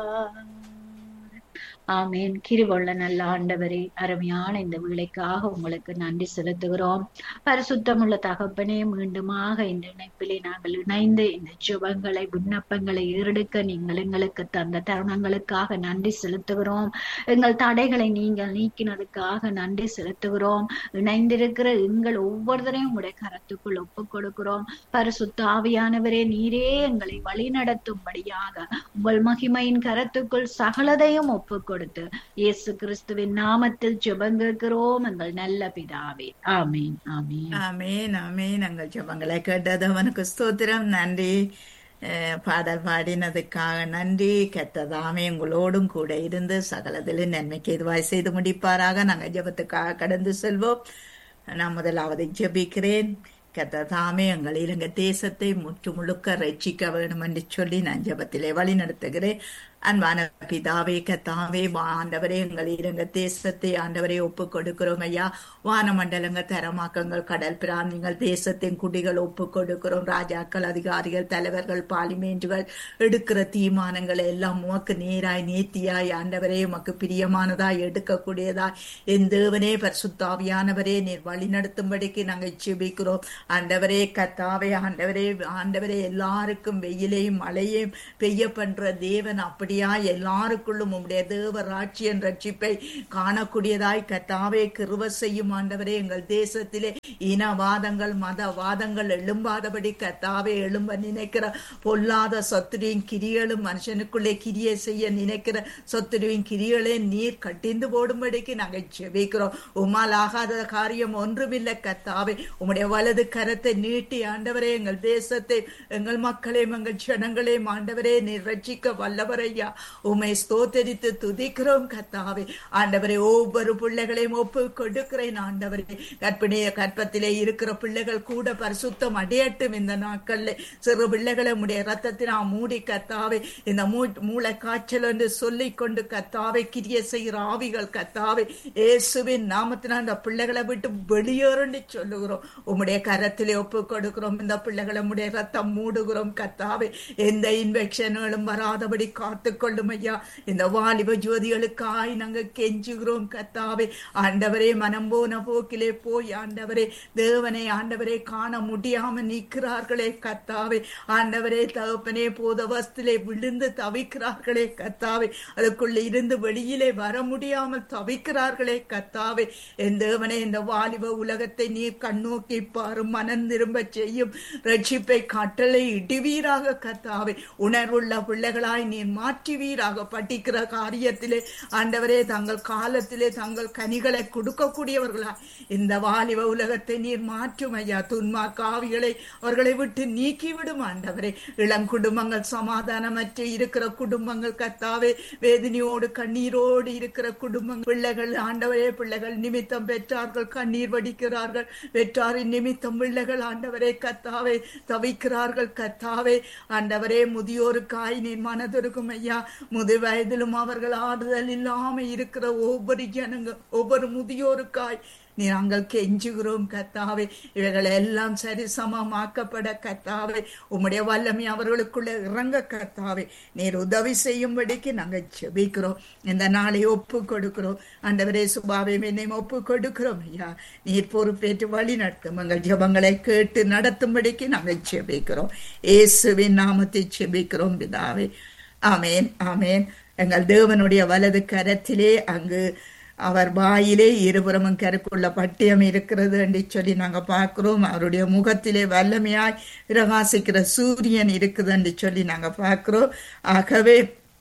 ஆமேன் கிருபொள்ள நல்ல ஆண்டவரே அருமையான இந்த வேலைக்காக உங்களுக்கு நன்றி செலுத்துகிறோம் பரிசுத்தமுள்ள தகப்பனே மீண்டுமாக இந்த இணைப்பிலே நாங்கள் இணைந்து இந்த சுபங்களை விண்ணப்பங்களை ஈரெடுக்க நீங்கள் எங்களுக்கு தந்த தருணங்களுக்காக நன்றி செலுத்துகிறோம் எங்கள் தடைகளை நீங்கள் நீக்கினதுக்காக நன்றி செலுத்துகிறோம் இணைந்திருக்கிற எங்கள் ஒவ்வொருத்தரையும் உடைய கரத்துக்குள் ஒப்புக் கொடுக்கிறோம் பரிசுத்த ஆவியானவரே நீரே எங்களை வழி நடத்தும்படியாக உங்கள் மகிமையின் கரத்துக்குள் சகலதையும் ஒப்புக் கொடுத்து இயேசு கிறிஸ்துவின் நாமத்தில் ஜெபங்கேற்கிறோம் எங்கள் நல்ல பிதாவே ஆமீன் ஆமீன் ஆமேன் ஆமேன் எங்கள் ஜெபங்களை கேட்டது அவனுக்கு ஸ்தோத்திரம் நன்றி அஹ், பாடல் பாடினதுக்காக நன்றி கெட்டதாமே உங்களோடும் கூட இருந்து சகலத்திலும் நன்மைக்கு எதுவாய் செய்து முடிப்பாராக நாங்கள் ஜெபத்துக்காக கடந்து செல்வோம் நான் முதலாவது ஜெபிக்கிறேன் கத்ததாமே எங்கள் இலங்கை தேசத்தை முற்று முழுக்க ரட்சிக்க வேண்டும் என்று சொல்லி நான் ஜெபத்திலே வழி நடத்துகிறேன் அன்பான பிதாவே கத்தாவே வா ஆண்டவரே எங்கள் இலங்கை தேசத்தை ஆண்டவரே ஒப்பு கொடுக்கிறோம் ஐயா வானமண்டலங்கள் தரமாக்கங்கள் கடல் பிராந்தியங்கள் தேசத்தின் குடிகள் ஒப்பு கொடுக்கிறோம் ராஜாக்கள் அதிகாரிகள் தலைவர்கள் பார்லிமெண்ட்டுகள் எடுக்கிற தீர்மானங்களை எல்லாம் உமக்கு நேராய் நேர்த்தியாய் ஆண்டவரே உமக்கு பிரியமானதாய் எடுக்கக்கூடியதாய் என் தேவனே பரிசுத்தாவியானவரே நீர் வழி நடத்தும்படிக்கு நாங்கள் செபிக்கிறோம் ஆண்டவரே கத்தாவே ஆண்டவரே ஆண்டவரே எல்லாருக்கும் வெயிலையும் மழையும் பெய்ய பண்ற தேவன் அப்படியா எல்லாருக்குள்ளும் உம்முடைய தேவ ராட்சியன் ரட்சிப்பை காணக்கூடியதாய் கத்தாவே கிருவ செய்யும் ஆண்டவரே எங்கள் தேசத்திலே இனவாதங்கள் மதவாதங்கள் எழும்பாதபடி கத்தாவே எழும்ப நினைக்கிற பொல்லாத சொத்துரியின் கிரியலும் மனுஷனுக்குள்ளே கிரியை செய்ய நினைக்கிற சொத்துருவின் கிரிகளை நீர் கட்டிந்து போடும்படிக்கு நாங்கள் செபிக்கிறோம் உமால் ஆகாத காரியம் ஒன்றுமில்லை கத்தாவே உம்முடைய வலது கரத்தை நீட்டி ஆண்டவரே எங்கள் தேசத்தை எங்கள் மக்களையும் எங்கள் ஜனங்களையும் ஆண்டவரே நீர் ரட்சிக்க வல்லவரையா உமை ஸ்தோத்தரித்து துதிக்கிறோம் கத்தாவே ஆண்டவரே ஒவ்வொரு பிள்ளைகளையும் ஒப்பு கொடுக்கிறேன் ஆண்டவரே கற்பிணிய கற்பத்திலே இருக்கிற பிள்ளைகள் கூட பரிசுத்தம் அடையட்டும் இந்த நாட்கள்ல சிறு பிள்ளைகளை உடைய ரத்தத்தினா மூடி கத்தாவே இந்த மூ மூளை காய்ச்சல் என்று சொல்லிக் கொண்டு கத்தாவே கிரிய செய்கிற ஆவிகள் கத்தாவே இயேசுவின் நாமத்தினால் அந்த பிள்ளைகளை விட்டு வெளியேறுன்னு சொல்லுகிறோம் உம்முடைய கரத்திலே ஒப்பு கொடுக்கிறோம் இந்த பிள்ளைகளை உடைய ரத்தம் மூடுகிறோம் கத்தாவே எந்த இன்ஃபெக்ஷன்களும் வராதபடி காத்து கொள்ளும் ஐயா இந்த வாலிப ஜோதிகளுக்காய் நாங்க கெஞ்சுகிறோம் கத்தாவே ஆண்டவரே மனம் போன போக்கிலே போய் ஆண்டவரே தேவனை ஆண்டவரே காண முடியாம நிற்கிறார்களே கத்தாவே ஆண்டவரே தகப்பனே போத வஸ்திலே விழுந்து தவிக்கிறார்களே கத்தாவே அதுக்குள்ள இருந்து வெளியிலே வர முடியாமல் தவிக்கிறார்களே கத்தாவே என் தேவனே இந்த வாலிப உலகத்தை நீர் கண்ணோக்கி பாரும் மனம் திரும்ப செய்யும் ரட்சிப்பை கட்டளை இடுவீராக கத்தாவே உணர்வுள்ள பிள்ளைகளாய் நீர் மாற்றுவீராக படிக்கிற காரியத்திலே ஆண்டவரே தங்கள் காலத்திலே தங்கள் கனிகளை கொடுக்கக்கூடியவர்களா இந்த வாலிப உலகத்தை நீர் மாற்றும் ஐயா துன்மா காவிகளை அவர்களை விட்டு நீக்கிவிடும் ஆண்டவரே இளங்குடும்பங்கள் சமாதானமற்று இருக்கிற குடும்பங்கள் கத்தாவே வேதனையோடு கண்ணீரோடு இருக்கிற குடும்பங்கள் பிள்ளைகள் ஆண்டவரே பிள்ளைகள் நிமித்தம் பெற்றார்கள் கண்ணீர் வடிக்கிறார்கள் பெற்றாரின் நிமித்தம் பிள்ளைகள் ஆண்டவரே கத்தாவே தவிக்கிறார்கள் கத்தாவே ஆண்டவரே முதியோருக்காய் நீ மனதிருக்கும் ஐயா முது வயதிலும் அவர்கள் ஆறுதல் இல்லாம இருக்கிற ஒவ்வொரு ஜனங்க ஒவ்வொரு முதியோருக்காய் நீ நாங்கள் கெஞ்சுகிறோம் கத்தாவே இவைகள் எல்லாம் சரி சமமாக்கப்பட கத்தாவே உம்முடைய வல்லமை அவர்களுக்குள்ள இறங்க கத்தாவே நீர் உதவி செய்யும்படிக்கு நாங்கள் செபிக்கிறோம் இந்த நாளை ஒப்பு கொடுக்கிறோம் ஆண்டவரே சுபாவை என்னையும் ஒப்பு கொடுக்கிறோம் ஐயா நீர் பொறுப்பேற்று வழி நடத்தும் எங்கள் ஜபங்களை கேட்டு நடத்தும்படிக்கு நாங்கள் செபிக்கிறோம் இயேசுவின் நாமத்தை செபிக்கிறோம் பிதாவே ஆமேன் ஆமேன் எங்கள் தேவனுடைய வலது கரத்திலே அங்கு அவர் வாயிலே இருபுறமும் கருக்குள்ள பட்டியம் இருக்கிறது என்று சொல்லி நாங்க பார்க்கிறோம் அவருடைய முகத்திலே வல்லமையாய் பிரகாசிக்கிற சூரியன் இருக்குது என்று சொல்லி நாங்க பார்க்கிறோம் ஆகவே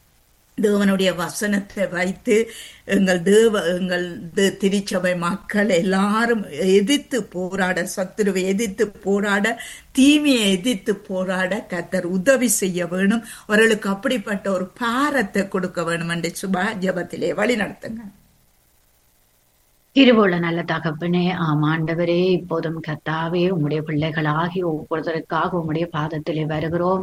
தேவனுடைய வசனத்தை வைத்து எங்கள் தேவ எங்கள் தி- திருச்சபை மக்கள் எல்லாரும் எதிர்த்து போராட சத்துருவை எதிர்த்து போராட தீமையை எதிர்த்து போராட கத்தர் உதவி செய்ய வேணும் அவர்களுக்கு அப்படிப்பட்ட ஒரு பாரத்தை கொடுக்க வேணும் என்று சுபா ஜபத்திலே வழி நடத்துங்க திருவுள்ள நல்ல தகப்பனே ஆம் ஆண்டவரே இப்போதும் கத்தாவே உம்முடைய பிள்ளைகளாகி ஒவ்வொருத்தருக்காக உம்முடைய பாதத்திலே வருகிறோம்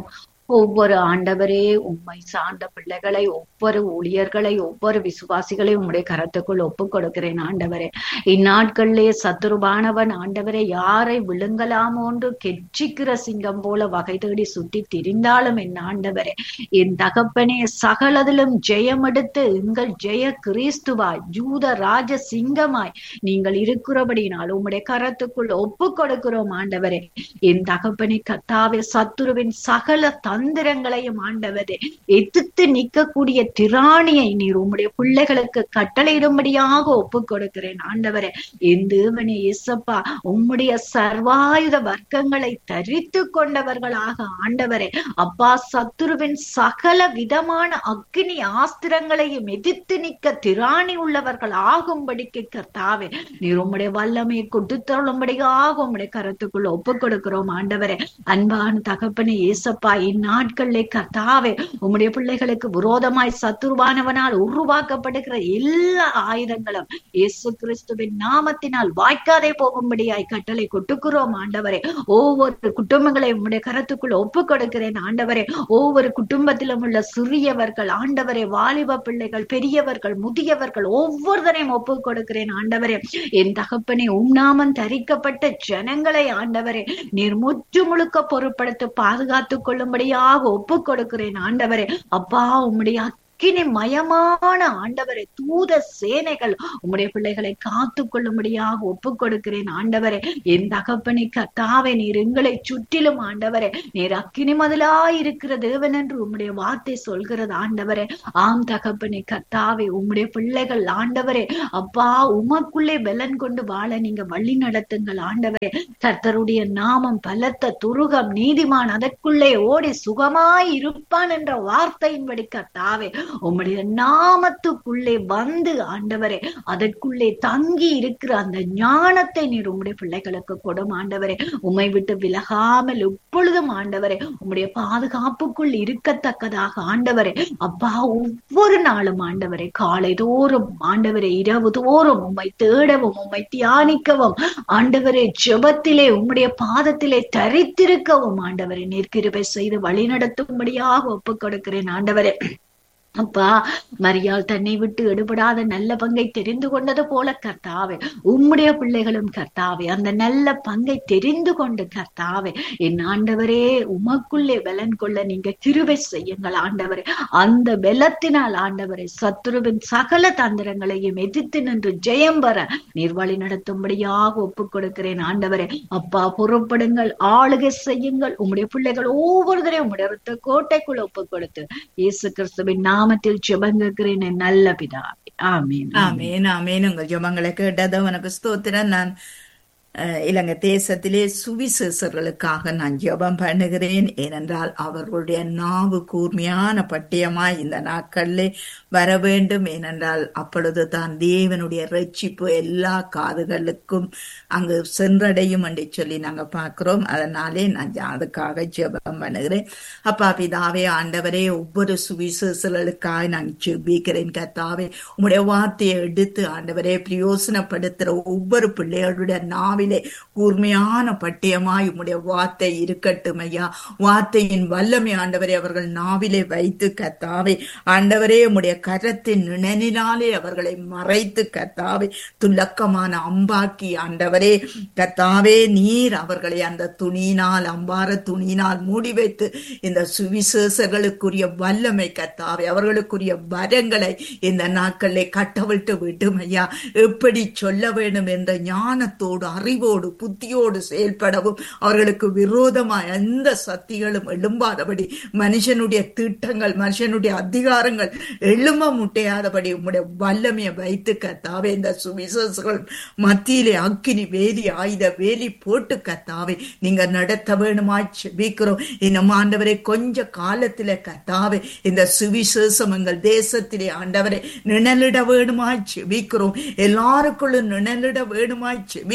ஒவ்வொரு ஆண்டவரே உம்மை சார்ந்த பிள்ளைகளை ஒவ்வொரு ஊழியர்களை ஒவ்வொரு விசுவாசிகளை உம்முடைய கரத்துக்குள் ஒப்புக் கொடுக்கிறேன் ஆண்டவரே இந்நாட்களிலே சத்துருபானவன் ஆண்டவரே யாரை விழுங்கலாமோ என்று கெச்சிக்கிற சிங்கம் போல வகை தேடி சுற்றி திரிந்தாலும் என் ஆண்டவரே என் தகப்பனே சகலதிலும் ஜெயமெடுத்து எங்கள் ஜெய கிறிஸ்துவாய் ஜூத ராஜ சிங்கமாய் நீங்கள் இருக்கிறபடினால் உம்முடைய கரத்துக்குள் ஒப்பு கொடுக்கிறோம் ஆண்டவரே என் தகப்பனை கத்தாவே சத்துருவின் சகல தந்திரங்களையும் ஆண்டவரே எதிர்த்து நிற்கக்கூடிய திராணியை நீர் உம்முடைய பிள்ளைகளுக்கு கட்டளையிடும்படியாக ஒப்பு கொடுக்கிறேன் ஆண்டவரே என் தேவனே இசப்பா உம்முடைய சர்வாயுத வர்க்கங்களை தரித்து கொண்டவர்களாக ஆண்டவரே அப்பா சத்துருவின் சகல விதமான அக்னி ஆஸ்திரங்களையும் எதிர்த்து நிற்க திராணி உள்ளவர்கள் ஆகும்படிக்கு கர்த்தாவே நீர் உம்முடைய வல்லமையை கொடுத்தருளும்படியாக உம்முடைய கரத்துக்குள்ள ஒப்பு கொடுக்கிறோம் ஆண்டவரே அன்பான தகப்பனே ஏசப்பா இந்நாட்களிலே கர்த்தாவே உம்முடைய பிள்ளைகளுக்கு விரோதமாய் சத்துருவானவனால் உருவாக்கப்படுகிற எல்லா ஆயுதங்களும் இயேசு கிறிஸ்துவின் நாமத்தினால் வாய்க்காதே போகும்படியாய் கட்டளை கொட்டுக்கிறோம் ஆண்டவரே ஒவ்வொரு குடும்பங்களை உம்முடைய கரத்துக்குள்ள ஒப்பு கொடுக்கிறேன் ஆண்டவரே ஒவ்வொரு குடும்பத்திலும் உள்ள சிறியவர்கள் ஆண்டவரே வாலிப பிள்ளைகள் பெரியவர்கள் முதியவர்கள் ஒவ்வொருத்தரையும் ஒப்பு கொடுக்கிறேன் ஆண்டவரே என் தகப்பனே உம்நாமம் தரிக்கப்பட்ட ஜனங்களை ஆண்டவரே நீர் முற்று முழுக்க பொருட்படுத்த பாதுகாத்துக் கொள்ளும்படியாக ஒப்பு கொடுக்கிறேன் ஆண்டவரே அப்பா உம்முடைய அக்கினி மயமான ஆண்டவரை தூத சேனைகள் உம்முடைய பிள்ளைகளை காத்து கொள்ளும்படியாக ஒப்பு கொடுக்கிறேன் ஆண்டவரே என் தகப்பனை கத்தாவே நீர் எங்களை சுற்றிலும் ஆண்டவரே நீர் அக்கினி மதிலாய் இருக்கிற தேவன் என்று உம்முடைய வார்த்தை சொல்கிறது ஆண்டவரே ஆம் தகப்பனை கத்தாவே உம்முடைய பிள்ளைகள் ஆண்டவரே அப்பா உமக்குள்ளே பலன் கொண்டு வாழ நீங்க வழி நடத்துங்கள் ஆண்டவரே கர்த்தருடைய நாமம் பலத்த துருகம் நீதிமான் அதற்குள்ளே ஓடி சுகமாய் இருப்பான் என்ற வார்த்தையின்படி கத்தாவே உம்முடைய நாமத்துக்குள்ளே வந்து ஆண்டவரே அதற்குள்ளே தங்கி இருக்கிற அந்த ஞானத்தை நீர் உம்முடைய பிள்ளைகளுக்கு கொடும் ஆண்டவரே உம்மை விட்டு விலகாமல் எப்பொழுதும் ஆண்டவரே உம்முடைய பாதுகாப்புக்குள் இருக்கத்தக்கதாக ஆண்டவரே அப்பா ஒவ்வொரு நாளும் ஆண்டவரே காலை தோறும் ஆண்டவரே இரவு தோறும் உம்மை தேடவும் உம்மை தியானிக்கவும் ஆண்டவரே ஜெபத்திலே உம்முடைய பாதத்திலே தரித்திருக்கவும் ஆண்டவரே நீர்கிருபை செய்து வழி நடத்தும்படியாக ஒப்புக் கொடுக்கிறேன் ஆண்டவரே அப்பா மரியாள் தன்னை விட்டு எடுபடாத நல்ல பங்கை தெரிந்து கொண்டது போல கர்த்தாவே உம்முடைய பிள்ளைகளும் கர்த்தாவே அந்த நல்ல பங்கை தெரிந்து கொண்டு கர்த்தாவே என் ஆண்டவரே உமக்குள்ளே பலன் கொள்ள நீங்க கிருபை செய்யுங்கள் ஆண்டவரே அந்த பலத்தினால் ஆண்டவரே சத்துருவின் சகல தந்திரங்களையும் எதிர்த்து நின்று ஜெயம் பெற நீர் வழி நடத்தும்படியாக ஒப்புக் கொடுக்கிறேன் ஆண்டவரே அப்பா பொறுப்படுங்கள் ஆளுகை செய்யுங்கள் உம்முடைய பிள்ளைகள் ஒவ்வொருத்தரையும் உம்முடைய ரத்த கோட்டைக்குள்ள ஒப்புக் கொடுத்து இயேசு கிறிஸ்துவின் நாமத்தில் ஜெபங்கிறேன் என் நல்ல பிதாவே ஆமீன் ஆமேன் ஆமேன் உங்கள் ஜெபங்களை கேட்டது உனக்கு ஸ்தோத்திரம் நான் அஹ், இலங்கை தேசத்திலே சுவிசேஷர்களுக்காக நான் ஜெபம் பண்ணுகிறேன் ஏனென்றால் அவர்களுடைய நாவு கூர்மையான பட்டியமாய் இந்த நாட்களிலே வர வேண்டும் ஏனென்றால் அப்பொழுது தான் தேவனுடைய ரட்சிப்பு எல்லா காதுகளுக்கும் அங்கு சென்றடையும் என்று சொல்லி நாங்க பார்க்கிறோம் அதனாலே நான் அதுக்காக ஜெபம் பண்ணுகிறேன் அப்பா பிதாவே ஆண்டவரே ஒவ்வொரு சுவிசேஷர்களுக்காக நான் ஜெபிக்கிறேன் கர்த்தாவே உம்முடைய வார்த்தையை எடுத்து ஆண்டவரே பிரயோசனப்படுத்துற ஒவ்வொரு பிள்ளைகளுடைய நாவிலே கூர்மையான பட்டியமாய் உம்முடைய வார்த்தை இருக்கட்டும் ஐயா வார்த்தையின் வல்லமை ஆண்டவரே அவர்கள் நாவிலே வைத்து கத்தாவே ஆண்டவரே உம்முடைய கரத்தின் நிழலினாலே அவர்களை மறைத்து கத்தாவே துலக்கமான அம்பாக்கி ஆண்டவரே கத்தாவே நீர் அவர்களை அந்த துணியினால் அம்பார துணியினால் மூடி வைத்து இந்த சுவிசேஷர்களுக்குரிய வல்லமை கத்தாவே அவர்களுக்குரிய வரங்களை இந்த நாட்களிலே கட்டவிழ்த்து விடும் ஐயா எப்படி சொல்ல வேண்டும் என்ற ஞானத்தோடு அறிவோடு புத்தியோடு செயல்படவும் அவர்களுக்கு விரோதமாய் எந்த சக்திகளும் எழும்பாதபடி மனுஷனுடைய திட்டங்கள் மனுஷனுடைய அதிகாரங்கள் எழும்ப முட்டையாதபடி உம்முடைய வல்லமையை வைத்து கத்தாவே இந்த சுவிசேஷங்கள் மத்தியிலே அக்கினி வேலி ஆயுத வேலி போட்டு கத்தாவே நீங்க நடத்த வேணுமாய் செபிக்கிறோம் இன்னும் ஆண்டவரே கொஞ்ச காலத்திலே கத்தாவே இந்த சுவிசேஷம் எங்கள் தேசத்திலே ஆண்டவரை நிழலிட வேணுமாய் செபிக்கிறோம் எல்லாருக்குள்ளும் நிழலிட வேணுமாய் செபிக்கிறோம்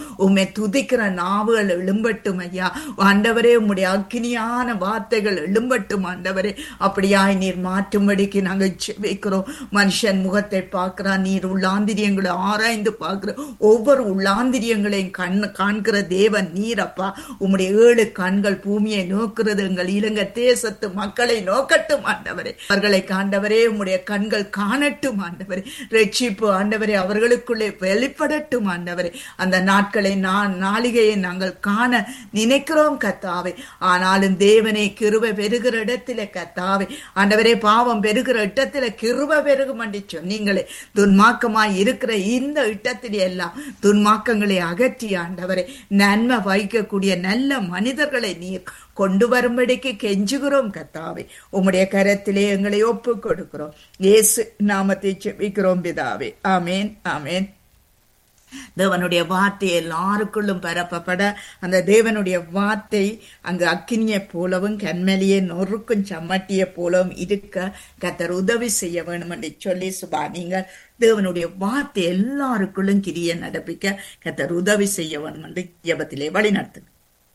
உம்மை துதிக்கிற நாவுகள் எழும்பட்டும் ஐயா ஆண்டவரே உம்முடைய அக்கினியான வார்த்தைகள் எழும்பட்டும் ஆண்டவரே அப்படியாய் நீர் மாற்றும்படிக்கு நாங்கள் செபிக்கிறோம் மனுஷன் முகத்தை பார்க்கிறான் நீர் உள்ளாந்திரியங்களை ஆராய்ந்து பார்க்கிற ஒவ்வொரு உள்ளாந்திரியங்களையும் கண் காண்கிற தேவன் நீர் அப்பா உம்முடைய ஏழு கண்கள் பூமியை நோக்கிறது எங்கள் இலங்கை தேசத்து மக்களை நோக்கட்டும் ஆண்டவரே அவர்களை காண்டவரே உம்முடைய கண்கள் காணட்டும் ஆண்டவரே ரட்சிப்பு ஆண்டவரே அவர்களுக்குள்ளே வெளிப்படட்டும் ஆண்டவரே அந்த நாட்களை நான் நாளிகையை நாங்கள் காண நினைக்கிறோம் கத்தாவே ஆனாலும் தேவனை கிருபை பெருகிற இடத்திலே கத்தாவே ஆண்டவரே பாவம் பெருகிற இடத்துல கிருபை பெருகும் என்று சொன்னீங்களே துன்மாக்கமாய் இருக்கிற இந்த இடத்திலே எல்லாம் துன்மாக்கங்களை அகற்றி ஆண்டவரே நன்மை வைக்கக்கூடிய நல்ல மனிதர்களை நீர் கொண்டு வரும்படிக்கு கெஞ்சுகிறோம் கத்தாவே உம்முடைய கரத்திலே எங்களை ஒப்பு கொடுக்கிறோம் இயேசு நாமத்தை செபிக்கிறோம் பிதாவே ஆமேன் ஆமேன் தேவனுடைய வார்த்தை எல்லாருக்குள்ளும் பரப்பப்பட அந்த தேவனுடைய வார்த்தை அங்கு அக்கினியை போலவும் கண்மலியை நொறுக்கும் சம்மட்டியை போலவும் இருக்க கத்தர் உதவி செய்ய வேணும் என்று சொல்லி சுபா நீங்கள் தேவனுடைய வார்த்தை எல்லாருக்குள்ளும் கிரிய நடப்பிக்க கத்தர் உதவி செய்ய வேணும் என்று ஜபத்திலே வழி நடத்துங்க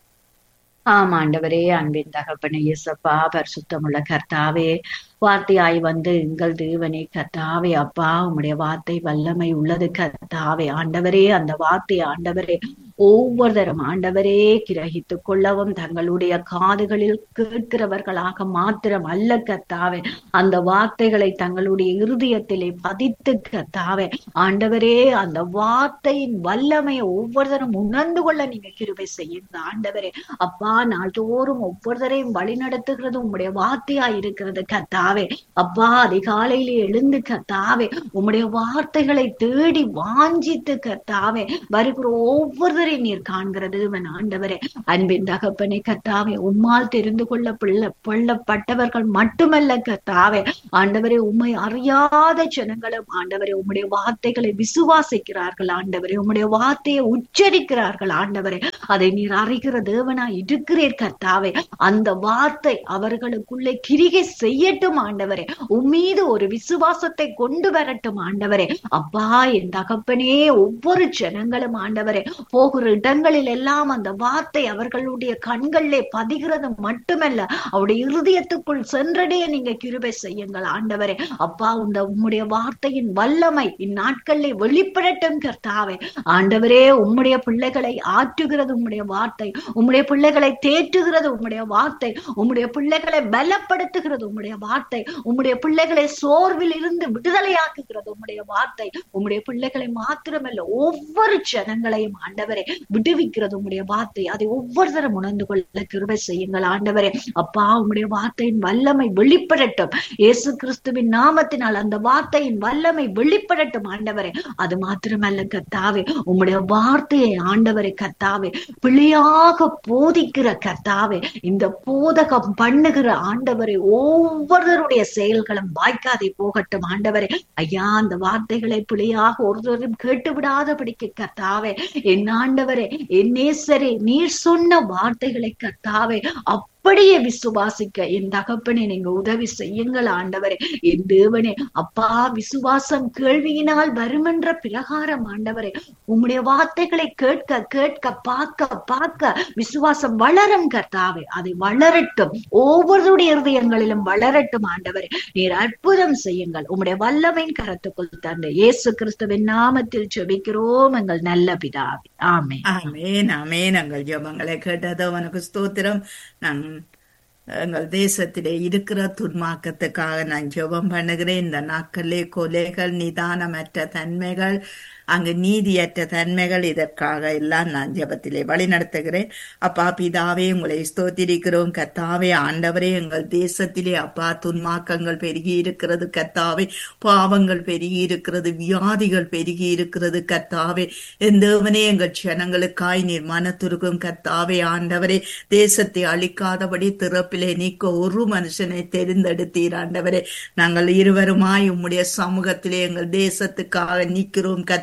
ஆம் ஆண்டவரே அன்பின் தகப்பனே இயேசப்பா பரிசுத்தமுள்ள கர்த்தாவே வார்த்தையாய் வந்து எங்கள் தேவனே கர்த்தாவே அப்பா உம்முடைய வார்த்தை வல்லமை உள்ளது கர்த்தாவே ஆண்டவரே அந்த வார்த்தை ஆண்டவரே ஒவ்வொருத்தரும் ஆண்டவரே கிரகித்துக் கொள்ளவும் தங்களுடைய காதுகளில் கேட்கிறவர்களாக மாத்திரம் அல்ல கத்தாவே அந்த வார்த்தைகளை தங்களுடைய இருதயத்திலே பதித்து கத்தாவே ஆண்டவரே அந்த வார்த்தையின் வல்லமையை ஒவ்வொருத்தரும் உணர்ந்து கொள்ள நீங்க கிருபை செய்யுங்க ஆண்டவரே அப்பா நாள்தோறும் ஒவ்வொருத்தரையும் வழி நடத்துகிறது உம்முடைய வார்த்தையா இருக்கிறது கத்தாவே அப்பா அதிகாலையிலே எழுந்து கத்தாவே உம்முடைய வார்த்தைகளை தேடி வாஞ்சித்து கத்தாவே வருகிற ஒவ்வொருத்தரையும் நீர் காண்கிறது இவன் ஆண்டவரே அன்பின் தகப்பனை கத்தாவே உம்மால் தெரிந்து கொள்ள பிள்ள கொள்ளப்பட்டவர்கள் மட்டுமல்ல கத்தாவே ஆண்டவரே உம்மை அறியாத ஜனங்களும் ஆண்டவரே உம்முடைய வார்த்தைகளை விசுவாசிக்கிறார்கள் ஆண்டவரே உம்முடைய வார்த்தையை உச்சரிக்கிறார்கள் ஆண்டவரே அதை நீர் அறிகிற தேவனா இருக்கிறீர் கத்தாவே அந்த வார்த்தை அவர்களுக்குள்ளே கிரிகை செய்யட்டும் ஆண்டவரே உம்மீது ஒரு விசுவாசத்தை கொண்டு வரட்டும் ஆண்டவரே அப்பா என் தகப்பனே ஒவ்வொரு ஜனங்களும் ஆண்டவரே போகிற இடங்களில் எல்லாம் அந்த வார்த்தை அவர்களுடைய கண்களிலே பதிகிறது மட்டுமல்ல அவருடைய இருதயத்துக்குள் சென்றடைய நீங்க கிருபை செய்யுங்கள் ஆண்டவரே அப்பா இந்த உம்முடைய வார்த்தையின் வல்லமை இந்நாட்களிலே வெளிப்படட்டும் கர்த்தாவே ஆண்டவரே உம்முடைய பிள்ளைகளை ஆற்றுகிறது உம்முடைய வார்த்தை உம்முடைய பிள்ளைகளை தேற்றுகிறது உம்முடைய வார்த்தை உம்முடைய பிள்ளைகளை பலப்படுத்துகிறது உம்முடைய வார்த்தை உம்முடைய பிள்ளைகளை சோர்வில் இருந்து விடுதலையாக்குகிறது உம்முடைய வார்த்தை உம்முடைய பிள்ளைகளை மாத்திரமல்ல ஒவ்வொரு ஜனங்களையும் ஆண்டவரே விடுவிக்கிறது உம்முடைய வார்த்தை அதை ஒவ்வொருத்தரும் உணர்ந்து கொள்ள கிருபை செய்யுங்கள் ஆண்டவரே அப்பா உம்முடைய வார்த்தையின் வல்லமை வெளிப்படட்டும் இயேசு கிறிஸ்துவின் நாமத்தினால் அந்த வார்த்தையின் வல்லமை வெளிப்படட்டும் ஆண்டவரே அது மாத்திரமல்ல கத்தாவே உம்முடைய வார்த்தையை ஆண்டவரை கத்தாவே பிழையாக போதிக்கிற கத்தாவே இந்த போதகம் பண்ணுகிற ஆண்டவரை ஒவ்வொருவருடைய செயல்களும் வாய்க்காதே போகட்டும் ஆண்டவரே ஐயா அந்த வார்த்தைகளை பிழையாக ஒருவரும் கேட்டு விடாதபடிக்கு கத்தாவே என் ஆண்டவரே என் நேசரே நீர் சொன்ன வார்த்தைகளை கத்தாவே அப்படியே விசுவாசிக்க என் தகப்பனே நீங்க உதவி செய்யுங்கள் ஆண்டவரே என் தேவனே அப்பா விசுவாசம் கேள்வியினால் வருமென்ற பிரகாரம் ஆண்டவரே உம்முடைய வார்த்தைகளை கேட்க கேட்க பார்க்க பார்க்க விசுவாசம் வளரும் கர்த்தாவே அதை வளரட்டும் ஒவ்வொருடைய இருதயங்களிலும் வளரட்டும் ஆண்டவரே நீர் அற்புதம் செய்யுங்கள் உம்முடைய வல்லமையின் கரத்துக்குள் தந்த இயேசு கிறிஸ்துவின் நாமத்தில் செபிக்கிறோம் எங்கள் நல்ல பிதாவே ஆமே ஆமேன் ஆமேன் எங்கள் ஜபங்களை கேட்டதோ உனக்கு ஸ்தோத்திரம் நான் எங்கள் தேசத்திலே இருக்கிற துன்மாக்கத்துக்காக நான் ஜெபம் பண்ணுகிறேன் இந்த நாட்களிலே கொலைகள் நிதானமற்ற தன்மைகள் அங்கு நீதியற்ற தன்மைகள் இதற்காக எல்லாம் நான் ஜெபத்திலே வழி நடத்துகிறேன் அப்பா பிதாவே உங்களை ஸ்தோத்திரிக்கிறோம் கத்தாவே ஆண்டவரே எங்கள் தேசத்திலே அப்பா துன்மாக்கங்கள் பெருகி இருக்கிறது கத்தாவே பாவங்கள் பெருகி இருக்கிறது வியாதிகள் பெருகி இருக்கிறது கத்தாவே எந்தவனே எங்கள் ஜனங்களுக்காய் நீர் மனத்துருக்கும் கத்தாவே ஆண்டவரே தேசத்தை அழிக்காதபடி திறப்பிலே நீக்க ஒரு மனுஷனை தெரிந்தெடுத்தீர் ஆண்டவரே நாங்கள் இருவருமாய் உம்முடைய சமூகத்திலே எங்கள் தேசத்துக்காக நிற்கிறோம் கத்தா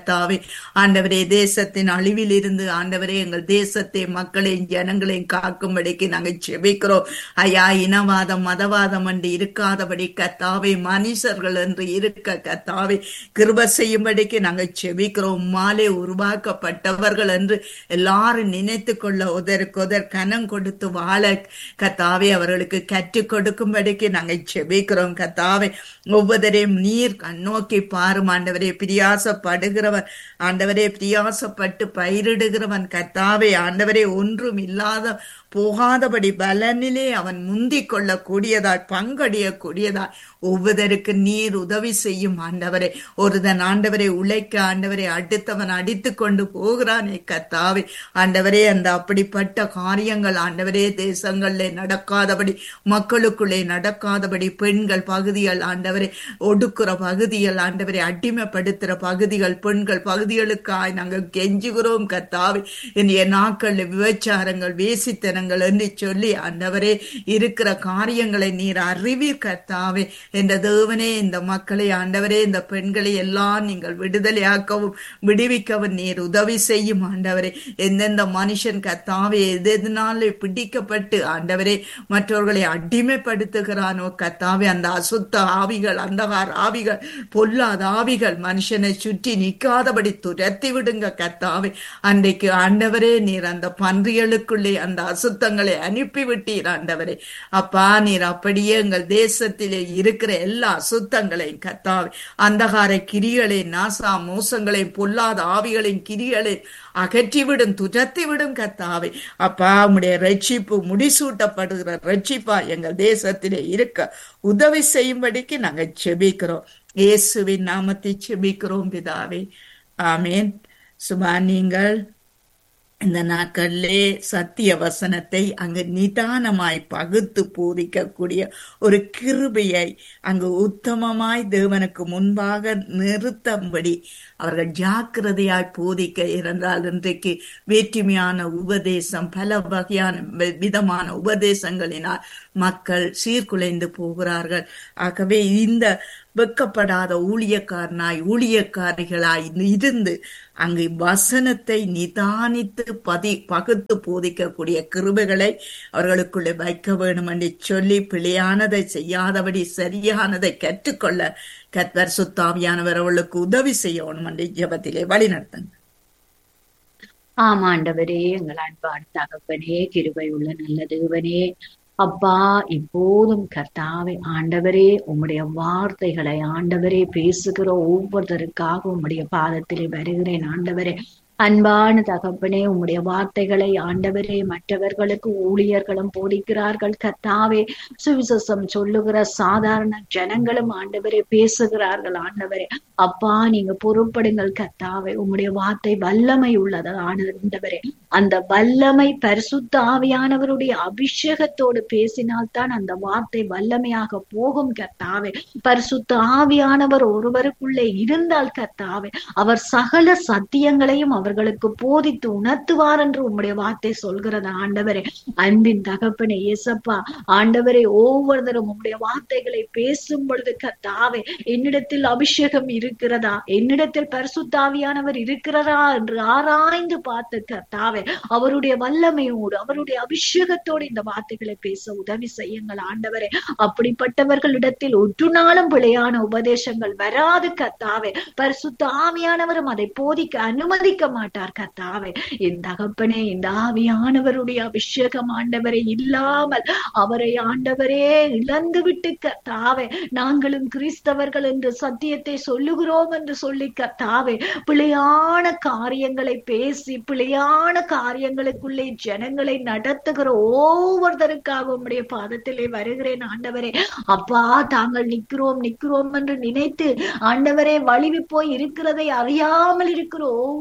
கத்தாவே ஆண்டவரே தேசத்தின் அழிவில் இருந்து ஆண்டவரே எங்கள் தேசத்தை மக்களையும் ஜனங்களையும் காக்கும்படிக்கு நாங்கள் செபிக்கிறோம் ஐயா இனவாதம் மதவாதம் என்று இருக்காதபடி கத்தாவே மனுஷர்கள் என்று இருக்க கத்தாவே கிருப செய்யும்படிக்கு நாங்கள் செபிக்கிறோம் மாலே உருவாக்கப்பட்டவர்கள் என்று எல்லாரும் நினைத்து கொள்ள உதற்கொதர் கனம் கொடுத்து வாழ கத்தாவே அவர்களுக்கு கற்றுக் கொடுக்கும்படிக்கு நாங்கள் செபிக்கிறோம் கத்தாவே ஒவ்வொருவரையும் நீர் கண்ணோக்கி பாரும் ஆண்டவரே பிரியாசப்படுகிறவன் ஆண்டவரே பிரியாசப்பட்டு பயிரிடுகிறவன் கத்தாவே ஆண்டவரே ஒன்றும் இல்லாத போகாதபடி பலனிலே அவன் முந்திக் கொள்ளக்கூடியதாய் பங்கடியக்கூடியதாய் ஒவ்வொருவருக்கு நீர் உதவி செய்யும் ஆண்டவரே ஒருதன் ஆண்டவரை உழைக்க ஆண்டவரை அடுத்தவன் அடித்து கொண்டு போகிறானே கத்தாவே ஆண்டவரே அந்த அப்படிப்பட்ட காரியங்கள் ஆண்டவரே தேசங்களிலே நடக்காதபடி மக்களுக்குள்ளே நடக்காதபடி பெண்கள் பகுதிகள் ஆண்டவரை ஒடுக்குற பகுதிகள் ஆண்டவரை அடிமைப்படுத்துகிற பகுதிகள் பெண்கள் பகுதிகளுக்காய் நாங்கள் கெஞ்சுகிறோம் கத்தாவே இன்றைய நாட்களில் விபச்சாரங்கள் வேசித்தனங்கள் என்று சொல்லி ஆண்டவரே இருக்கிற காரியங்களை நீர் அறிவீர் கத்தாவே என்ற தேவனே இந்த மக்களை ஆண்டவரே இந்த பெண்களை எல்லாம் நீங்கள் விடுதலையாக்கவும் விடுவிக்கவும் நீர் உதவி செய்யும் ஆண்டவரே எந்தெந்த மனுஷன் கத்தாவே எதனால பிடிக்கப்பட்டு ஆண்டவரே மற்றவர்களை அடிமைப்படுத்துகிறானோ கத்தாவே அந்த அசுத்த ஆவிகள் அந்தகார ஆவிகள் பொல்லாத ஆவிகள் மனுஷனை சுற்றி நிற்காதபடி துரத்தி விடுங்க கத்தாவே அன்றைக்கு ஆண்டவரே நீர் அந்த பன்றிகளுக்குள்ளே அந்த அசுத்தங்களை அனுப்பிவிட்டீர் ஆண்டவரே அப்பா நீர் அப்படியே எங்கள் தேசத்திலே இருக்கிற எல்லா அசுத்தங்களையும் கத்தாவே அந்தகார கிரிகளை நாசா மோசங்களை பொல்லாத ஆவிகளின் கிரிகளை அகற்றிவிடும் துரத்திவிடும் கத்தாவே அப்பா உடைய ரட்சிப்பு முடிசூட்டப்படுகிற ரட்சிப்பா எங்கள் தேசத்திலே இருக்க உதவி செய்யும்படிக்கு நாங்கள் செபிக்கிறோம் இயேசுவின் நாமத்தை செபிக்கிறோம் பிதாவே ஆமேன் சுபா நீங்கள் இந்த நாட்களிலே சத்திய வசனத்தை அங்கு நிதானமாய் பகுத்து போதிக்கக்கூடிய ஒரு கிருபையை அங்கு உத்தமமாய் தேவனுக்கு முன்பாக நிறுத்தம்படி அவர்கள் ஜாக்கிரதையாய் போதிக்க இருந்தால் இன்றைக்கு வேற்றுமையான உபதேசம் பல வகையான விதமான உபதேசங்களினால் மக்கள் சீர்குலைந்து போகிறார்கள் ஆகவே இந்த வெக்கப்படாத ஊழியக்காரனாய் ஊழியக்காரிகளாய் இருந்து அங்கு வசனத்தை நிதானித்து பதி பகுத்து போதிக்கக்கூடிய கிருபைகளை அவர்களுக்குள்ளே வைக்க வேண்டும் என்று சொல்லி பிழையானதை செய்யாதபடி சரியானதை கற்றுக்கொள்ள கத்தர் சுத்தாவியானவர் அவர்களுக்கு உதவி செய்யணும் என்று ஜபத்திலே வழிநடத்துங்க ஆமாண்டவரே எங்கள் அன்பான் தகப்பனே கிருபை உள்ள நல்ல தேவனே அப்பா இப்போதும் கர்த்தாவை ஆண்டவரே உம்முடைய வார்த்தைகளை ஆண்டவரே பேசுகிற ஒவ்வொருத்தருக்காக உம்முடைய பாதத்திலே வருகிறேன் ஆண்டவரே அன்பான தகப்பனே உம்முடைய வார்த்தைகளை ஆண்டவரே மற்றவர்களுக்கு ஊழியர்களும் போதிக்கிறார்கள் கர்த்தாவே சுவிசேஷம் சொல்லுகிற சாதாரண ஜனங்களும் ஆண்டவரே பேசுகிறார்கள் ஆண்டவரே அப்பா நீங்க பொறுப்படுங்கள் கர்த்தாவே உம்முடைய வார்த்தை வல்லமை உள்ளது ஆண்டவரே அந்த வல்லமை பரிசுத்த ஆவியானவருடைய அபிஷேகத்தோடு பேசினால்தான் அந்த வார்த்தை வல்லமையாக போகும் கர்த்தாவே பரிசுத்த ஆவியானவர் ஒருவருக்குள்ளே இருந்தால் கர்த்தாவே அவர் சகல சத்தியங்களையும் அவர்களுக்கு போதித்து உணர்த்துவார் என்று உம்முடைய வார்த்தை சொல்கிறது ஆண்டவரே அன்பின் தகப்பனே இயேசப்பா ஆண்டவரே ஒவ்வொருத்தரும் உம்முடைய வார்த்தைகளை பேசும் பொழுது கர்த்தாவே என்னிடத்தில் அபிஷேகம் இருக்கிறதா என்னிடத்தில் பரிசுத்தாவியானவர் இருக்கிறதா என்று ஆராய்ந்து பார்த்து கர்த்தாவே அவருடைய வல்லமையோடு அவருடைய அபிஷேகத்தோடு இந்த வார்த்தைகளை பேச உதவி செய்யுங்கள் ஆண்டவரே அப்படிப்பட்டவர்களிடத்தில் ஒற்று நாளும் பிழையான உபதேசங்கள் வராது கத்தாவே பரிசுத்த ஆவியானவரும் அதை போதிக்க அனுமதிக்க மாட்டார் கத்தாவே என் தகப்பனே இந்த ஆவியானவருடைய அபிஷேகம் ஆண்டவரை இல்லாமல் அவரை ஆண்டவரே இழந்து விட்டு கத்தாவே நாங்களும் கிறிஸ்தவர்கள் என்று சத்தியத்தை சொல்லுகிறோம் என்று சொல்லி கத்தாவே பிழையான காரியங்களை பேசி பிழையான காரியங்களுக்குள்ளே ஜனங்களை நடத்துகிற ஒவ்வொருத்தருக்காக உம்முடைய பாதத்திலே வருகிறேன் ஆண்டவரே அப்பா தாங்கள் நிக்கிறோம் நிக்கிறோம் என்று நினைத்து ஆண்டவரே வலிவி போய் இருக்கிறதை அறியாமல் இருக்கிற ஒவ்வொருவரை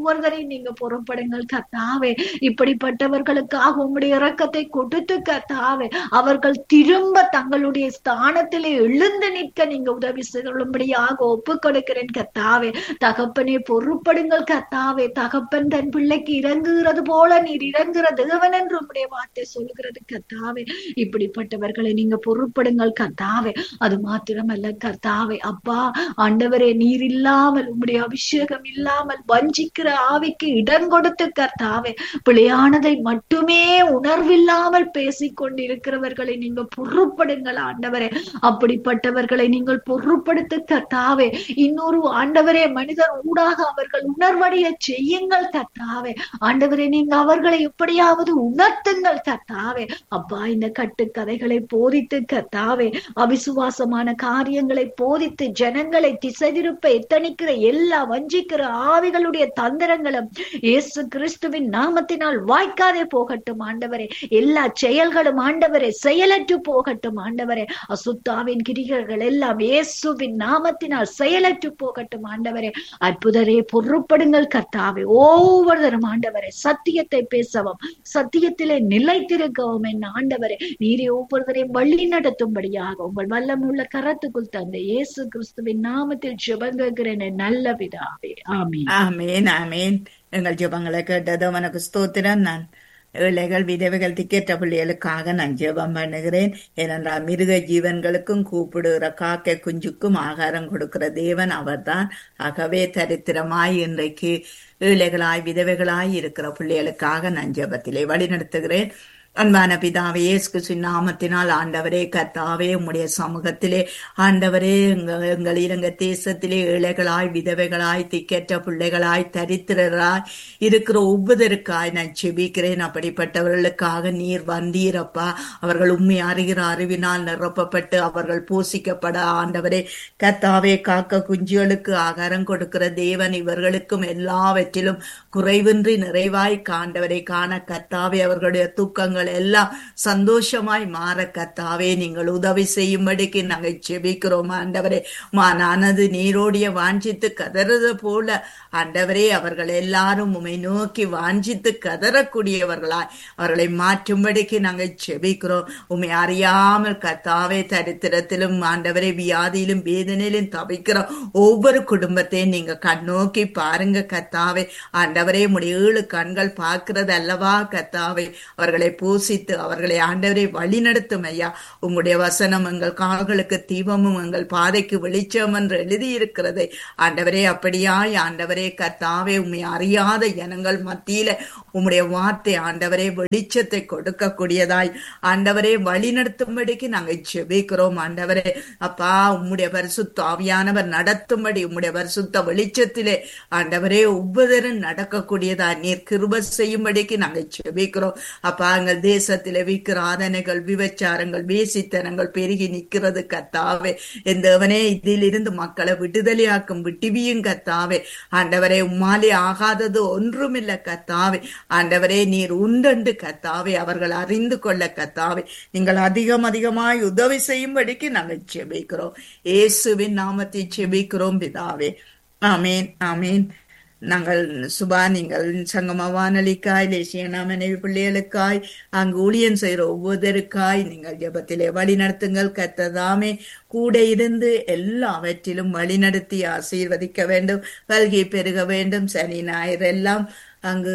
நீங்க புறப்படுங்கள் கத்தாவே இப்படிப்பட்டவர்களுக்காக உம்முடைய இரக்கத்தை கொடுத்து கத்தாவே அவர்கள் திரும்ப தங்களுடைய ஸ்தானத்திலே எழுந்து நிற்க நீங்க உதவி செய்யும்படியாக ஒப்பு கொடுக்கிறேன் கத்தாவே தகப்பனே பொறுப்படுங்கள் கத்தாவே தகப்பன் தன் பிள்ளைக்கு இறங்குகிறது போல நீர் இறங்குற தேவன் என்று உம்முடைய வார்த்தை சொல்கிறது கத்தாவே இப்படிப்பட்டவர்களை நீங்க பொறுப்படுங்கள் கத்தாவே அது மாத்திரமல்ல கர்த்தாவே அப்பா ஆண்டவரே நீர் இல்லாமல் உம்முடைய அபிஷேகம் இல்லாமல் வஞ்சிக்கிற ஆவிக்கு இடம் கொடுத்து கர்த்தாவே பிழையானதை மட்டுமே உணர்வில்லாமல் பேசிக் கொண்டிருக்கிறவர்களை நீங்க பொறுப்படுங்கள் ஆண்டவரே அப்படிப்பட்டவர்களை நீங்கள் பொறுப்படுத்த கர்த்தாவே இன்னொரு ஆண்டவரே மனிதர் ஊடாக அவர்கள் உணர்வடைய செய்யுங்கள் கர்த்தாவே ஆண்டவரே நீங்க அவர்களை எப்படியாவது உணர்த்துங்கள் கர்த்தாவே அப்பா இந்த கட்டுக்கதைகளை போதித்து கர்த்தாவே அவிசுவாசமான காரியங்களை போதித்து ஜனங்களை திசை திருப்ப எத்தனிக்கிற எல்லா வஞ்சிக்கிற ஆவிகளுடைய தந்திரங்களும் இயேசு கிறிஸ்துவின் நாமத்தினால் வாய்க்காதே போகட்டும் ஆண்டவரே எல்லா செயல்களும் ஆண்டவரே செயலற்று போகட்டும் ஆண்டவரே அசுத்தாவின் கிரிகைகள் எல்லாம் இயேசுவின் நாமத்தினால் செயலற்று போகட்டும் ஆண்டவரே அற்புதரே பொறுப்படுங்கள் கர்த்தாவே ஒவ்வொருத்தரும் ஆண்டவரே சத்தியத்தை பேசவும் சத்தியத்திலே நிலைத்திருக்கவும் என் ஆண்டவரே நீரே ஒவ்வொருவரையும் வழி நடத்தும்படியாக உங்கள் வல்லமுள்ள கரத்துக்குள் தந்த இயேசு கிறிஸ்துவின் நாமத்தில் ஜெபங்குகிறேன் என் நல்ல பிதாவே ஆமீன் ஆமேன் ஆமேன் எங்கள் ஜெபங்களை கேட்டது உனக்கு ஸ்தோத்திரம் நான் ஏழைகள் விதவைகள் திக்கெட்ட பிள்ளைகளுக்காக நான் ஜெபம் பண்ணுகிறேன் ஏனென்றால் மிருக ஜீவன்களுக்கும் கூப்பிடுகிற காக்கை குஞ்சுக்கும் ஆகாரம் கொடுக்கிற தேவன் அவர்தான் ஆகவே தரித்திரமாய் இன்றைக்கு ஏழைகளாய் விதவைகளாய் இருக்கிற பிள்ளைகளுக்காக நான் ஜெபத்திலே வழிநடத்துகிறேன் அன்பான பிதாவே இயேசு நாமத்தினால் ஆண்டவரே கர்த்தாவே உம்முடைய சமூகத்திலே ஆண்டவரே எங்க- எங்கள் இலங்கை தேசத்திலே ஏழைகளாய் விதவைகளாய் திக்கற்ற பிள்ளைகளாய் தரித்திரராய் இருக்கிற ஒவ்வொருவருக்காய் நான் செபிக்கிறேன் அப்படிப்பட்டவர்களுக்காக நீர் வந்தீரப்பா அவர்கள் உண்மை அறிகிற அறிவினால் நிரப்பப்பட்டு அவர்கள் போஷிக்கப்பட ஆண்டவரே கர்த்தாவே காக்க குஞ்சுகளுக்கு ஆகாரம் கொடுக்கிற தேவன் இவர்களுக்கும் எல்லாவற்றிலும் குறைவின்றி நிறைவாய் காண்டவரை காண கர்த்தாவே அவர்களுடைய தூக்கங்கள் எல்லாம் சந்தோஷமாய் மாற கர்த்தாவே நீங்கள் உதவி செய்யும்படிக்கு நாங்கள் செபிக்கிறோம் ஆண்டவரே மானானது நீரோடிய வாஞ்சித்து கதறது போல ஆண்டவரே அவர்கள் எல்லாரும் உமை நோக்கி வாஞ்சித்து கதறக்கூடியவர்களாய் அவர்களை மாற்றும்படிக்கு நாங்கள் செபிக்கிறோம் உமை அறியாமல் கர்த்தாவே தரித்திரத்திலும் ஆண்டவரே வியாதியிலும் வேதனையிலும் தவிக்கிற ஒவ்வொரு குடும்பத்தையும் நீங்க கண்ணோக்கி பாருங்க கர்த்தாவே ஆண்டவரே உடைய ஏழு கண்கள் பார்க்கிறது அல்லவா கர்த்தாவே அவர்களை பூசித்து அவர்களை ஆண்டவரை வழிநடத்தும் ஐயா உங்களுடைய வசனம் எங்கள் கால்களுக்கு தீபமும் எங்கள் பாதைக்கு வெளிச்சம் என்று எழுதியிருக்கிறது ஆண்டவரே அப்படியாய் ஆண்டவரே கர்த்தாவே உண்மை அறியாத ஜனங்கள் மத்தியில உம்முடைய வார்த்தை ஆண்டவரே வெளிச்சத்தை கொடுக்கக்கூடியதாய் ஆண்டவரே வழிநடத்தும்படிக்கு நாங்கள் செபிக்கிறோம் ஆண்டவரே அப்பா உம்முடைய பரிசுத்த ஆவியானவர் நடத்தும்படி உம்முடைய பரிசுத்த வெளிச்சத்திலே ஆண்டவரே ஒவ்வொருவரும் நடக்கக்கூடியதாய் நீர் கிருப செய்யும்படிக்கு நாங்கள் செபிக்கிறோம் அப்பா எங்கள் தேசத்திலே விக்கிற ஆதனைகள் விபச்சாரங்கள் வேசித்தனங்கள் பெருகி நிற்கிறது கத்தாவே எந்தவனே இதிலிருந்து மக்களை விடுதலையாக்கும் விட்டுவியும் கத்தாவே ஆண்டவரே உம்மாலே ஆகாதது ஒன்றுமில்ல கத்தாவே ஆண்டவரே நீர் உண்டண்டு கத்தாவே அவர்கள் அறிந்து கொள்ள கத்தாவே நீங்கள் அதிகம் அதிகமாய் உதவி செய்யும்படிக்கு நாங்கள் செபிக்கிறோம் இயேசுவின் நாமத்தை செபிக்கிறோம் பிதாவே ஆமேன் ஆமேன் நாங்கள் சுபா நீங்கள் சங்கம வானொலிக்காய் தேசிய மனைவி பிள்ளைகளுக்காய் அங்கு ஊழியம் செய்கிற ஒவ்வொருவருக்காய் நீங்கள் ஜெபத்திலே வழி நடத்துங்கள் கத்ததாமே கூட இருந்து எல்லாவற்றிலும் வழிநடத்தி ஆசீர்வதிக்க வேண்டும் பல்கி பெருக வேண்டும் சனி ஞாயிறு எல்லாம் அங்கு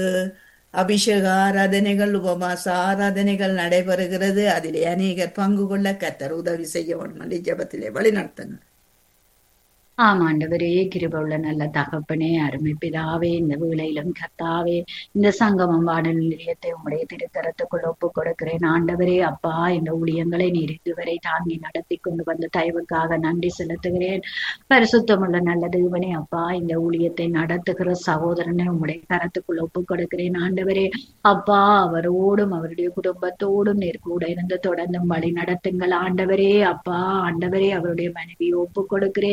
அபிஷேக ஆராதனைகள் உபவாச ஆராதனைகள் நடைபெறுகிறது அதிலே அநேகர் பங்கு கொள்ள கத்தர் உதவி செய்ய வேண்டும் ஜெபத்திலே வழி நடத்துங்க ஆமாண்டவரே கிருபவுள்ள நல்ல தகப்பனே அருமை பிதாவே இந்த வேளையிலும் கர்த்தாவே இந்த சங்கமம் வானொலி நிலையத்தை உங்களுடைய திருக்கரத்துக்குள் ஒப்பு கொடுக்கிறேன் ஆண்டவரே அப்பா இந்த ஊழியங்களை நீர் இதுவரை தாங்கி நடத்தி கொண்டு வந்த தயவுக்காக நன்றி செலுத்துகிறேன் பரிசுத்தமுள்ள நல்ல தேவனே அப்பா இந்த ஊழியத்தை நடத்துகிற சகோதரனை உங்களுடைய கரத்துக்குள் ஒப்பு கொடுக்கிறேன் ஆண்டவரே அப்பா அவரோடும் அவருடைய குடும்பத்தோடும் நீர் கூட இருந்து தொடர்ந்து வழி நடத்துங்கள் ஆண்டவரே அப்பா ஆண்டவரே அவருடைய மனைவியை ஒப்பு கொடுக்கிறேன்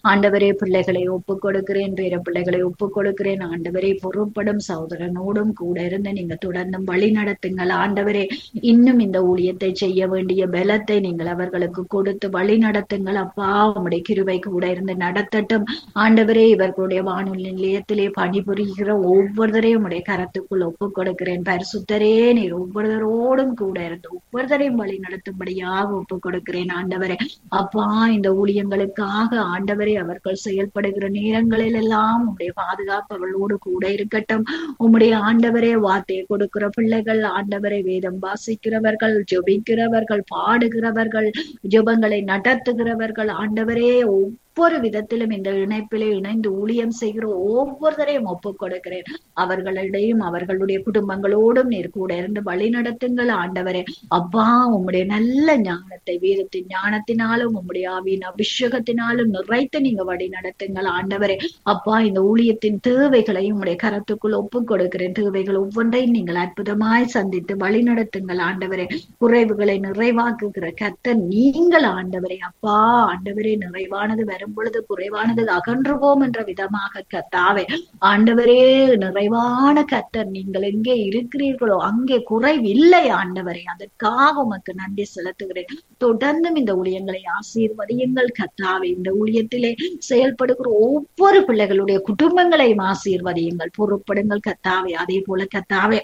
ஆண்டவரே பிள்ளைகளை ஒப்புக் கொடுக்கிறேன் பேர பிள்ளைகளை ஒப்புக் கொடுக்கிறேன் ஆண்டவரே பொறுப்படும் சகோதரனோடும் கூட இருந்து நீங்க தொடர்ந்தும் வழி நடத்துங்கள் ஆண்டவரே இன்னும் இந்த ஊழியத்தை செய்ய வேண்டிய பலத்தை நீங்கள் அவர்களுக்கு கொடுத்து வழி நடத்துங்கள் அப்பா உம்முடைய கிருபை கூட இருந்து நடத்தட்டும் ஆண்டவரே இவர்களுடைய வானொலி நிலையத்திலே பணிபுரிகிற ஒவ்வொருத்தரையும் உடைய கரத்துக்குள் ஒப்புக் கொடுக்கிறேன் பரிசுத்தரே நீர் ஒவ்வொருத்தரோடும் கூட இருந்து ஒவ்வொருத்தரையும் வழி நடத்தும்படியாக ஒப்புக் கொடுக்கிறேன் ஆண்டவரே அப்பா இந்த ஊழியங்களுக்காக ஆண்டவரே அவர்கள் செயல்படுகிற நேரங்களில் எல்லாம் உம்முடைய பாதுகாப்பு அவர்களோடு கூட இருக்கட்டும் உம்முடைய ஆண்டவரே வார்த்தையை கொடுக்கிற பிள்ளைகள் ஆண்டவரை வேதம் வாசிக்கிறவர்கள் ஜெபிக்கிறவர்கள் பாடுகிறவர்கள் ஜெபங்களை நடத்துகிறவர்கள் ஆண்டவரே ஒவ்வொரு விதத்திலும் இந்த இணைப்பிலே இணைந்து ஊழியம் செய்கிற ஒவ்வொருத்தரையும் ஒப்புக் கொடுக்கிறேன் அவர்களிடையும் அவர்களுடைய குடும்பங்களோடும் நீர் கூட இருந்து வழி நடத்துங்கள் ஆண்டவரே அப்பா உம்முடைய நல்ல ஞானத்தை வேதத்தின் ஞானத்தினாலும் உம்முடைய ஆவியின் அபிஷேகத்தினாலும் நிறைத்து நீங்க வழி நடத்துங்கள் ஆண்டவரே அப்பா இந்த ஊழியத்தின் தேவைகளையும் உம்முடைய கரத்துக்குள் ஒப்புக் கொடுக்கிறேன் தேவைகள் ஒவ்வொன்றையும் நீங்கள் அற்புதமாய் சந்தித்து வழி நடத்துங்கள் ஆண்டவரே குறைவுகளை நிறைவாக்குகிற கர்த்தர் நீங்கள் ஆண்டவரே அப்பா ஆண்டவரே நிறைவானது வரும் பொழுது குறைவானது அகன்றுவோம் என்ற விதமாக கத்தாவே ஆண்டவரே நிறைவான கர்த்தர் நீங்கள் எங்கே இருக்கிறீர்களோ அங்கே குறைவில்லை ஆண்டவரே அதற்காக உமக்கு நன்றி செலுத்துகிறேன் தொடர்ந்தும் இந்த ஊழியங்களை ஆசீர்வதியுங்கள் கத்தாவே இந்த ஊழியத்திலே செயல்படுகிற ஒவ்வொரு பிள்ளைகளுடைய குடும்பங்களையும் ஆசீர்வதியுங்கள் பொறுப்படுங்கள் கத்தாவே அதே போல கத்தாவே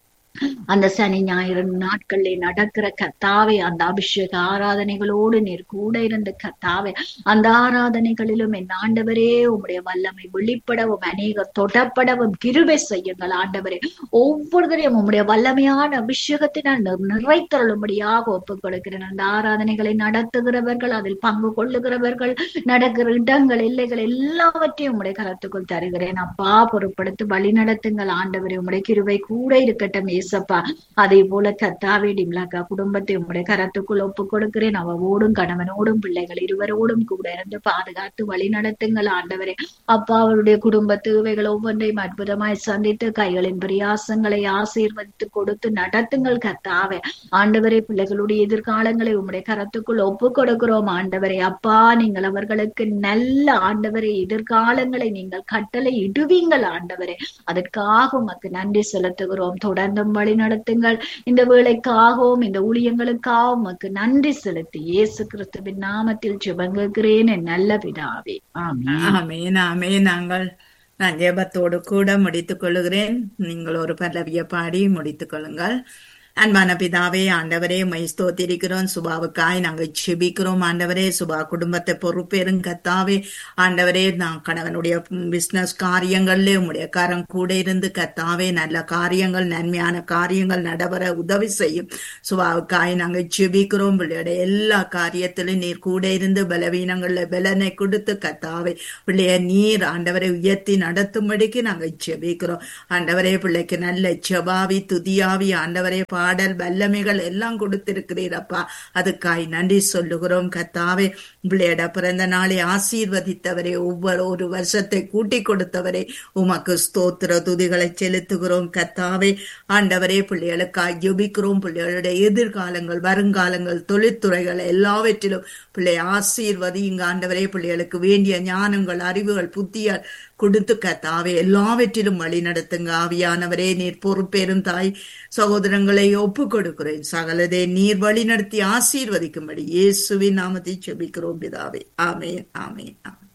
அந்த சனி ஞாயிறு நாட்களிலே நடக்கிற கத்தாவே அந்த அபிஷேக ஆராதனைகளோடு நீர் கூட இருந்த கத்தாவே அந்த ஆராதனைகளிலும் என் ஆண்டவரே உம்முடைய வல்லமை வெளிப்படவும் அநேக தொடப்படவும் கிருபை செய்யுங்கள் ஆண்டவரே ஒவ்வொருத்தரையும் உம்முடைய வல்லமையான அபிஷேகத்தினால் நிறைத்தருளும்படியாக ஒப்புக் கொடுக்கிறேன் அந்த ஆராதனைகளை நடத்துகிறவர்கள் அதில் பங்கு கொள்ளுகிறவர்கள் நடக்கிற இடங்கள் எல்லைகள் எல்லாவற்றையும் உம்முடைய கரத்துக்குள் தருகிறேன் அப்பா பொறுப்படுத்தி வழி நடத்துங்கள் ஆண்டவரே உம்முடைய கிருபை கூட இருக்கட்டும் ஏசப்பா அதே போல கத்தாவே டிம்லாக்கா குடும்பத்தை உம்முடைய கரத்துக்குள் ஒப்பு கொடுக்கிறேன் அவவோடும் கணவனோடும் பிள்ளைகள் இருவரோடும் கூட இருந்து பாதுகாத்து வழி நடத்துங்கள் ஆண்டவரே அப்பா அவருடைய குடும்ப தேவைகள் ஒவ்வொன்றையும் அற்புதமாய் சந்தித்து கைகளின் பிரியாசங்களை ஆசீர்வதித்து கொடுத்து நடத்துங்கள் கத்தாவே ஆண்டவரே பிள்ளைகளுடைய எதிர்காலங்களை உம்முடைய கரத்துக்குள் ஒப்பு கொடுக்கிறோம் ஆண்டவரே அப்பா நீங்கள் அவர்களுக்கு நல்ல ஆண்டவரே எதிர்காலங்களை நீங்கள் கட்டளை இடுவீங்கள் ஆண்டவரே அதற்காக உமக்கு நன்றி செலுத்துகிறோம் தொடர்ந்தும் வழி நடத்துங்கள் இந்த வேலைக்காகவும் இந்த ஊழியங்களுக்காகவும் உமக்கு நன்றி செலுத்தி இயேசு கிறிஸ்துவின் நாமத்தில் ஜெபங்குகிறேன் என் நல்ல பிதாவே ஆமென் ஆமேன் ஆமேன் நாங்கள் நான் ஜெபத்தோடு கூட முடித்துக் கொள்ளுகிறேன் நீங்கள் ஒரு பல்லவிய பாடி முடித்துக் கொள்ளுங்கள் அன்பான பிதாவே ஆண்டவரே மை ஸ்தோத்திரிக்கிறோம் சுபாவுக்காய் நாங்கள் செபிக்கிறோம் ஆண்டவரே சுபா குடும்பத்தை பொறுப்பேறும் கத்தாவே ஆண்டவரே நான் கணவனுடைய பிசினஸ் காரியங்கள்ல உம்முடைய கரம் கூட இருந்து கத்தாவே நல்ல காரியங்கள் நன்மையான காரியங்கள் நடைபெற உதவி செய்யும் சுபாவுக்காய் நாங்கள் செபிக்கிறோம் பிள்ளையோட எல்லா காரியத்திலும் நீர் கூட இருந்து பலவீனங்கள்ல பலனை கொடுத்து கத்தாவே பிள்ளைய நீர் ஆண்டவரை உயர்த்தி நடத்தும்படிக்கு நாங்கள் செபிக்கிறோம் ஆண்டவரே பிள்ளைக்கு நல்ல செபாவி துதியாவி ஆண்டவரே பாடல் வல்லமைகள் எல்லாம் கொடுத்திருக்கிறீரப்பா அதுக்காய் நன்றி சொல்லுகிறோம் கத்தாவே பிள்ளையோட பிறந்த நாளை ஆசீர்வதித்தவரே ஒவ்வொரு ஒரு வருஷத்தை கூட்டி கொடுத்தவரே உமக்கு ஸ்தோத்திர துதிகளை செலுத்துகிறோம் கத்தாவே ஆண்டவரே பிள்ளைகளுக்காய் ஜெபிக்கிறோம் பிள்ளைகளுடைய எதிர்காலங்கள் வருங்காலங்கள் தொழிற்துறைகள் எல்லாவற்றிலும் பிள்ளை ஆசீர்வதி இங்க ஆண்டவரே பிள்ளைகளுக்கு வேண்டிய ஞானங்கள் அறிவுகள் புத்தியால் கொடுத்து கத்தாவே எல்லாவற்றிலும் வழி நடத்துங்க ஆவியானவரே நீர் பொறுப்பேறும் தாய் சகோதரங்களை ஒப்பு கொடுக்கிறேன் சகலதே நீர் வழி நடத்தி ஆசீர்வதிக்கும்படி இயேசுவின் நாமத்தை செபிக்கிறோம் பிதாவே ஆமேன் ஆமேன்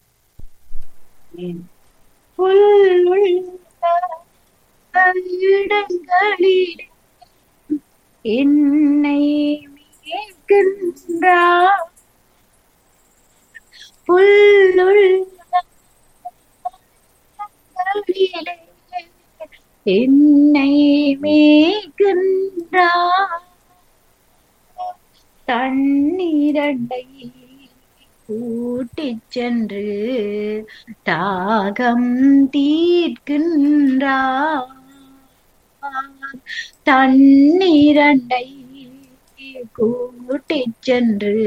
ஆமேன். இடங்களில் என்னை மீட்கின்றார் புல்லுள்ள இடங்களிலே என்னை மீட்கின்றார் தண்ணீரண்டை கூட்டிச் சென்று தாகம் தீர்க்கின்றார் தண்ணீரண்டை கூட்டிச் சென்று